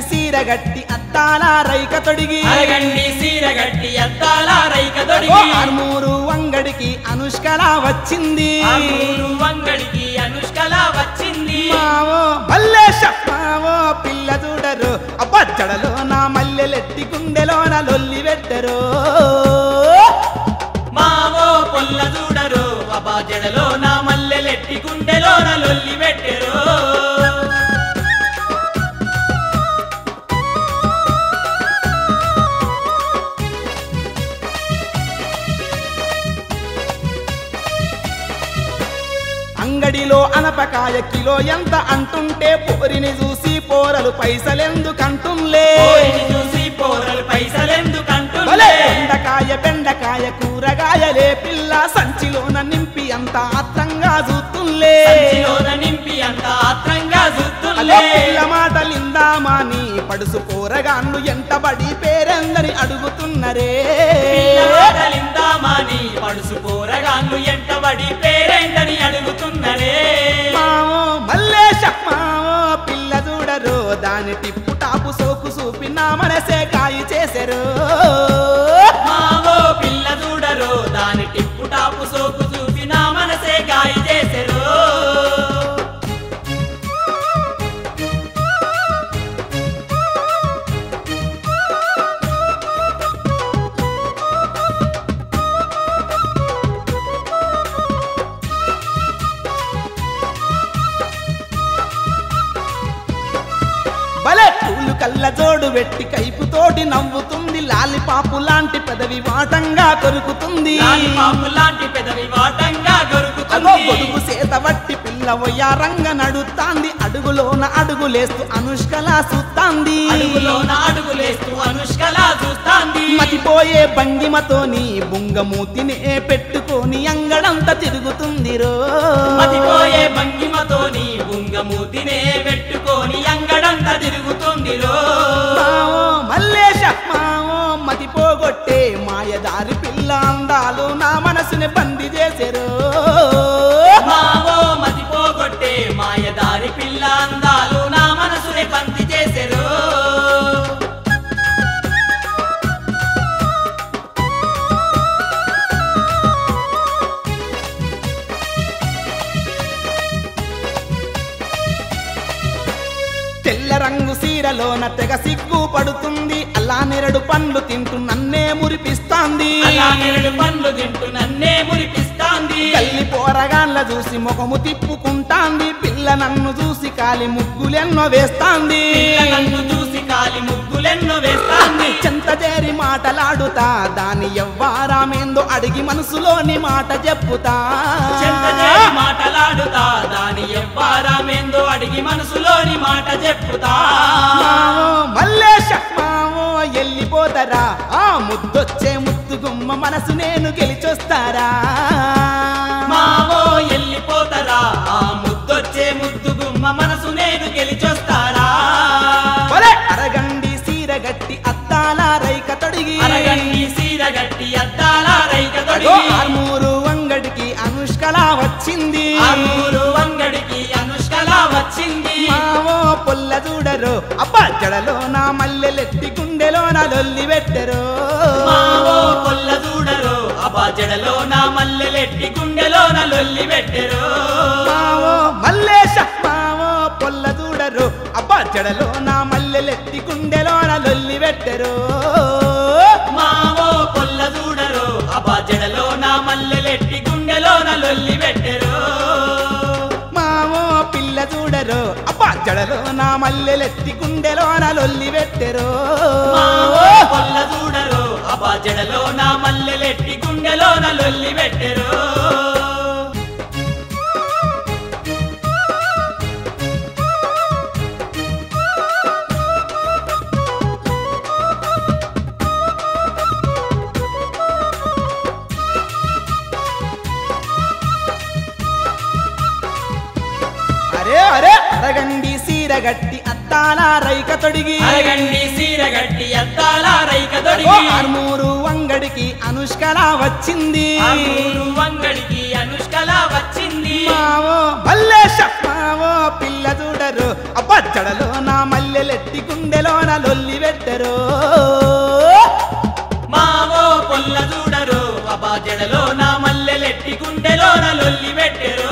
సీరగట్టి అద్దాల రైక తొడిగి అరగండి సీరగట్టి అద్దాల రైక ఓ దొడిగి ఆర్మూరు అంగడికి అనుష్కలా వచ్చింది ఆమూరు వంగడికి అనుష్కలా వచ్చింది మావో మల్లేశ మావో పిల్ల చూడరు అబ్బా జడలో నా మల్లెలెట్టి గుండెలోన లొల్లి పెట్టరు మావో పొల్ల చూడరు అబా జడలో నా మల్లెలెట్టి గుండెలో నా లొల్లి పెట్టెరు అంగడిలో అనపకాయ కిలో ఎంత అంటుంటే పోరిని చూసి పోరలు పైసలెందుకంటుంలే పోరిని చూసి పోరలు భలే పైసలెందుకంటుండే బెండకాయ బెండకాయ కూరగాయలే పిల్ల సంచిలోన నింపి అంత ఆత్రంగా చూస్తుంలే సంచిలోన నింపి అంత ఆత్రంగా అదో చూస్తుండే పిల్ల మాటలిందామా నీ పడుసు పోరగాన్లు ఎంటబడి పేరెందని అడుగుతున్నరే పిల్లవాడలిందామని పడుసు పోరగాన్లు ఎంటబడి పేరేంటని అడుగుతున్నరే మావో మల్లేశ మావో పిల్ల చూడరు దాని టిప్పు టాపు సోకు చూపి నా మనసే కాయి చేశారు మావో పిల్ల చూడరు దాని టిప్పు టాపు సోకు చూసి నా మనసే గాయ చేసెరు భలే పూలు కళ్ళ జోడు పెట్టి కైపుతోటి నవ్వుతుంది లాలిపాపు లాంటి పెదవి వాటంగా కొరుకుతుంది పాపు లాంటి పెదవి వాటంగా అగో దొరుకుతుంది గొడుగు సేత వట్టి పిల్ల వయ్యారంగ నడుతాంది అడుగులోన అడుగులేస్తూ అనుష్కలా సుత్తాంది అడుగులోన అడుగులేస్తూ అనుష్కలా చూస్తాంది మతిపోయే భంగిమతోని బుంగమూతినే పెట్టుకొని అంగడంతా తిరుగుతుంది రో మతిపోయే భంగిమతోని బుంగమూతినే పెట్టుకొని అంగడంతా తిరుగుతుంది రో మావో మల్లేశ మావో మతిపోగొట్టే మాయదారి పిల్ల అందాలు నా మనసుని బంది చేశారు మావో మతిపోగొట్టే మాయదారి పిల్ల అందాలు నా మనసుని బంతి చేసెరు తెల్ల రంగు సీరలోన తెగ సిగ్గు పడుతుంది అలా నెరడు పండ్లు తింటూ నన్నే మురిపిస్తాంది అలా నెరడు పండ్లు తింటూ నన్నే మురిపిస్తాంది కల్లి పోరగాళ్ళ చూసి ముఖము తిప్పుకుంటాంది పిల్ల నన్ను చూసి కాలి ముగ్గులెన్నో వేస్తాంది పిల్ల నన్ను చూసి కాలి ముగ్గులెన్నో వేస్తాంది చెంత చేరి మాటలాడుతా దాని ఎవ్వారామేందో అడిగి మనసులోని మాట చెప్పుతా చెంత చేరి మాటలాడుతా దాని ఎవ్వారామేందో అడిగి మనసులోని మాట చెప్పుతా మావో మల్లేశ మావో ఎల్లిపోతారా ఆ ముద్దొచ్చే ముద్దు గుమ్మ మనసు నేను గెలిచొస్తారా మావో ఎల్లిపోతారా ఆ ముద్దొచ్చే ముద్దు గుమ్మ మనసు నేను గెలిచొస్తారా ఒలే అరగండి సీర గట్టి అద్దాల రైక తొడిగి అరగండి సీర గట్టి అద్దాల రైక అగో తొడిగి ఆర్మూరు అంగడికి అనుష్కలా వచ్చింది ఆమూరు వంగడికి అనుష్కలా వచ్చింది మావో పొల్ల చూడరు అబ్బా జడలో నా మల్లెలెత్తి గుండెలో నా లొల్లి పెట్టరు మావో కొల్ల చూడరు అబ్బా జడలో నా మల్లెలెట్టి గుండెలో నా లొల్లి పెట్టెరు మావో మల్లేశ మావో పొల్ల చూడరు అబ్బా జడలో నా మల్లెలెత్తి గుండెలో నా లొల్లి పెట్టరు మావో కొల్ల చూడరు అబ్బా జడలో నా మల్లెలెట్టి గుండెలో నా లొల్లి పెట్టెరు మావో పిల్ల చూడరు అబ్బా జడలో నా మల్లెలెత్తి గుండెలో నా లొల్లి పెట్టరు మావో కొల్ల చూడరు అబ్బా జడలో నా మల్లెలెట్టి గుండెలో నా లొల్లి పెట్టెరు అరే అరే అరగండి సీర గట్టి అద్దాల అద్దాల రైక తొడిగి అరగండి సీర గట్టి అద్దాల రైక ఓ తొడిగి ఆర్మూరు అంగడికి అనుష్కలా వచ్చింది ఆమూరు వంగడికి అనుష్కలా వచ్చింది మావో మల్లేశ మావో పిల్ల చూడరు అబ్బా జడలో నా మల్లెలెట్టి గుండెలోన లొల్లి పెట్టరు మావో పొల్ల చూడరు అబ్బా జడలో నా మల్లెలెట్టి గుండెలో నా లొల్లి పెట్టెరు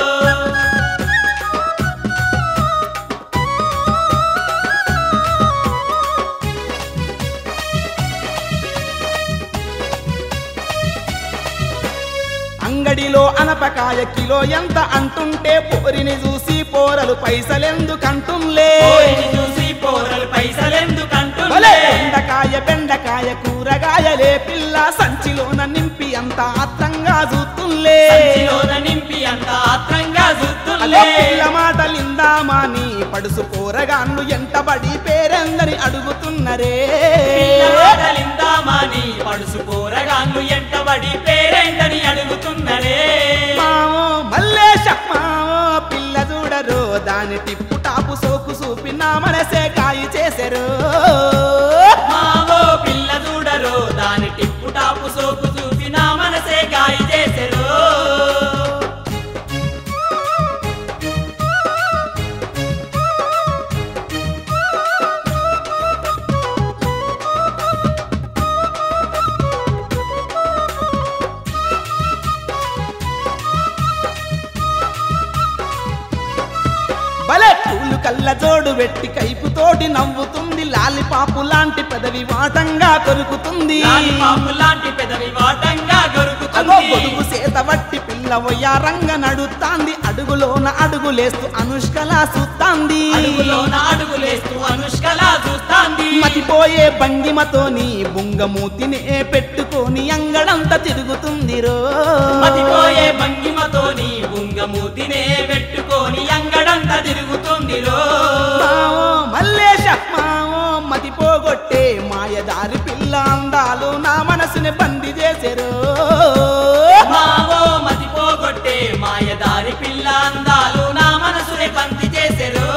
అంగడిలో అనపకాయ కిలో ఎంత అంటుంటే పోరిని చూసి పోరలు పైసలెందుకంటుంలే పోరిని చూసి పోరలు భలే పైసలెందుకంటుండే బెండకాయ బెండకాయ కూరగాయలే పిల్ల సంచిలోన నింపి అంత ఆత్రంగా చూస్తుంలే సంచిలోన నింపి అంత ఆత్రంగా అదో చూస్తుండే పిల్ల మాటలిందామాని పడుసు పోరగాన్లు ఎంటబడి పేరెందని అడుగుతున్నరే పిల్లవాడలిందామాని పడుసు పోరగాన్లు ఎంటబడి పేరేంటని అడుగుతున్నరే మావో మల్లేశ మావో పిల్ల చూడరు దాని టిప్పు టాపు సోకు చూపి నా మనసే కాయి చేశారు మావో పిల్ల చూడరు దాని టిప్పు టాపు సోకు చూసి నా మనసే గాయ చేసెరు భలే పూలు కళ్ళ జోడు పెట్టి కైపుతోటి నవ్వుతుంది లాలిపాపు లాంటి పెదవి వాటంగా కొరుకుతుంది పాపు లాంటి పెదవి వాటంగా అగో దొరుకుతుంది గొడుగు సేత వట్టి పిల్ల వయ్యారంగ నడుస్తాంది అడుగులోన అడుగులేస్తూ అనుష్కలా చూస్తాంది అడుగులోన అడుగులేస్తూ అనుష్కలా చూస్తాంది మతిపోయే భంగిమతోని బుంగమూతినే పెట్టుకొని అంగడంతా తిరుగుతుంది రో మతిపోయే భంగిమతోని బుంగమూతినే పెట్టుకొని అంగడంతా తిరుగుతుంది రో మావో మల్లేశ మావో మతిపోగొట్టే మాయదారి పిల్ల అందాలు నా మనసుని బంది చేశారు మావో మతిపోగొట్టే మాయదారి పిల్ల అందాలు నా మనసుని పంతి చేసెరు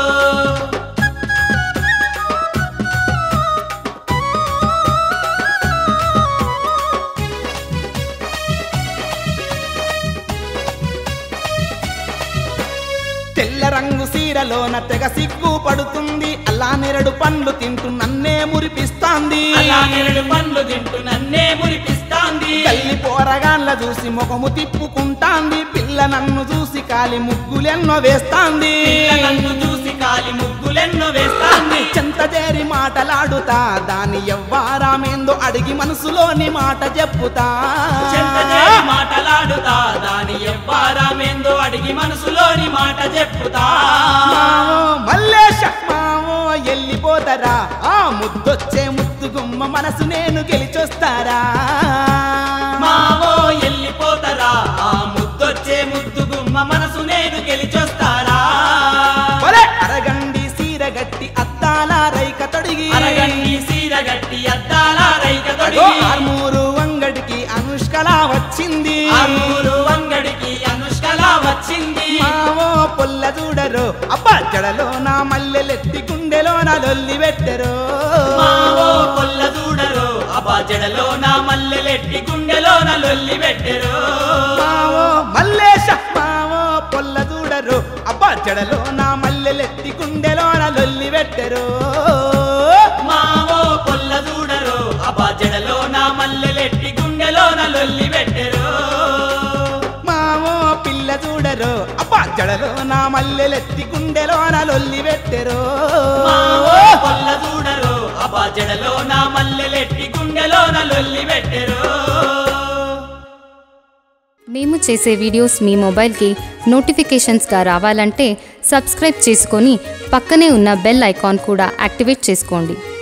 తెల్ల రంగు సీరలోన తెగ సిగ్గు పడుతుంది అలా నెరడు పండ్లు తింటూ నన్నే మురిపిస్తాంది అలా నెరడు పండ్లు తింటూ నన్నే మురిపిస్తాంది తల్లి పోరగాన్ల చూసి ముఖము తిప్పుకుంటాంది పిల్ల నన్ను చూసి కాలి ముగ్గులెన్నో వేస్తాంది పిల్ల నన్ను చూసి కాలి ముగ్గులెన్నో వేస్తాంది చెంత చేరి మాటలాడుతా దాని ఎవ్వారామేందో అడిగి మనసులోని మాట చెప్పుతా చెంత చేరి మాటలాడుతా దాని ఎవ్వారామేందో అడిగి మనసులోని మాట చెప్పుతా మావో మల్లేశ మావో ఎల్లిపోతారా ఆ ముద్దొచ్చే ముద్దు గుమ్మ మనసు నేను గెలిచొస్తారా మావో ఎల్లిపోతారా ఆ ముద్దొచ్చే ముద్దు గుమ్మ మనసు నేను గెలిచొస్తారా ఒరే అరగండి సీర గట్టి అద్దాల రైక తొడిగి అరగండి సీర గట్టి అద్దాల రైక అగో తొడిగి ఆర్మూరు అంగడికి అనుష్కలా వచ్చింది ఆమూరు అంగడికి అనుష్కలా వచ్చింది మావో పొల్ల చూడరు అబ్బా జడలో నా మల్లెలెత్తి గుండెలో నా లొల్లి పెట్టరు మావో పొల్ల చూడరు అబ్బా జడలో నా మల్లెలెట్టి గుండెలో నా లొల్లి పెట్టెరు మావో మల్లేశ మావో పొల్ల చూడరు అబ్బా జడలో నా మల్లెలెత్తి గుండెలో నా లొల్లి పెట్టరు మావో పొల్ల చూడరు అబ్బా జడలో నా మల్లెలెట్టి గుండెలో నా లొల్లి పెట్టెరు మావో పిల్ల చూడరు అబ్బా జడలో నా మల్లెలెత్తి గుండెలో నా లొల్లి పెట్టరు మావో పొల్ల చూడరు అబ్బా జడలో నా మల్లెలెట్టి గుండెలో నా లొల్లి పెట్టెరు మేము చేసే వీడియోస్ మీ మొబైల్కి నోటిఫికేషన్స్గా రావాలంటే సబ్స్క్రైబ్ చేసుకొని పక్కనే ఉన్న బెల్ ఐకాన్ కూడా యాక్టివేట్ చేసుకోండి